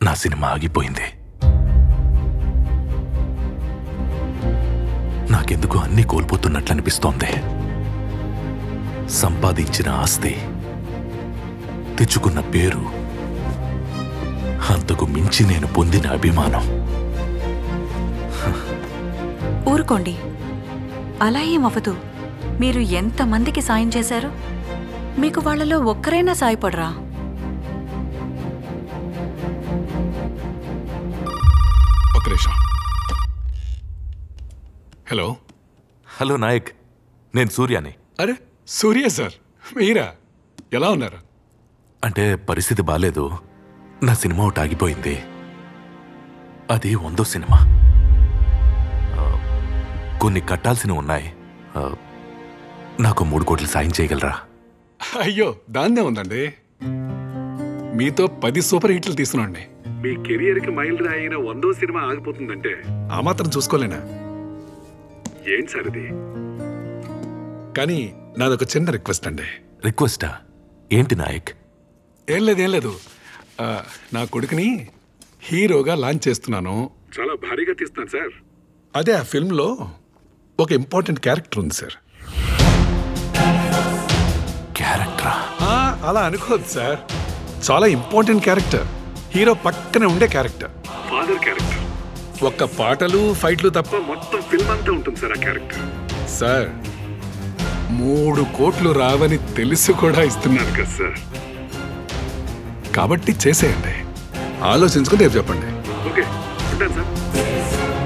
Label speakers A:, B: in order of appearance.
A: నా సినిమా ఆగిపోయింది నాకెందుకు అన్నీ కోల్పోతున్నట్లు అనిపిస్తోంది సంపాదించిన ఆస్తి తెచ్చుకున్న పేరు అంతకు మించి నేను పొందిన అభిమానం
B: ఊరుకోండి అలా ఏమవ్వదు మీరు ఎంతమందికి సాయం చేశారు మీకు వాళ్ళలో ఒక్కరైనా సాయపడరా
C: ఒక నిమిషం హలో
A: హలో నాయక్ నేను సూర్యాని
C: అరే సూర్య సార్ మీరా ఎలా ఉన్నారు
A: అంటే పరిస్థితి బాలేదు నా సినిమా ఒకటి ఆగిపోయింది అది వందో సినిమా ఆ, కొన్ని కట్టాల్సినవి ఉన్నాయి ఆ, నాకు మూడు కోట్లు సాయం చేయగలరా
C: అయ్యో దాన్నే ఉందండి మీతో పది సూపర్ హిట్లు తీస్తున్నాండి మీ కెరియర్ కి మైల్ రాయిన వందో సినిమా ఆగిపోతుందంటే ఆ మాత్రం చూసుకోలేనా ఏం సార్ ఇది కానీ నాదొక చిన్న రిక్వెస్ట్ అండి
A: రిక్వెస్టా ఏంటి నాయక్
C: ఏం లేదు ఏం లేదు ఆ, నా కొడుకుని హీరోగా లాంచ్ చేస్తున్నాను చాలా భారీగా తీస్తున్నాను సార్ అదే ఆ ఫిల్మ్లో ఒక ఇంపార్టెంట్ క్యారెక్టర్ ఉంది సార్
A: క్యారెక్టరా
C: ఆ, అలా అనుకోదు సార్ చాలా ఇంపార్టెంట్ క్యారెక్టర్ హీరో పక్కనే ఉండే క్యారెక్టర్ ఫాదర్ క్యారెక్టర్ ఒక్క పాటలు ఫైట్లు తప్ప మొత్తం ఫిల్మ్ అంతా ఉంటుంది సార్ ఆ క్యారెక్టర్ సార్ మూడు కోట్లు రావని తెలిసి కూడా ఇస్తున్నాను కదా సార్ కాబట్టి చేసేయండి ఆలోచించుకుని రేపు చెప్పండి ఓకే ఉంటాను సార్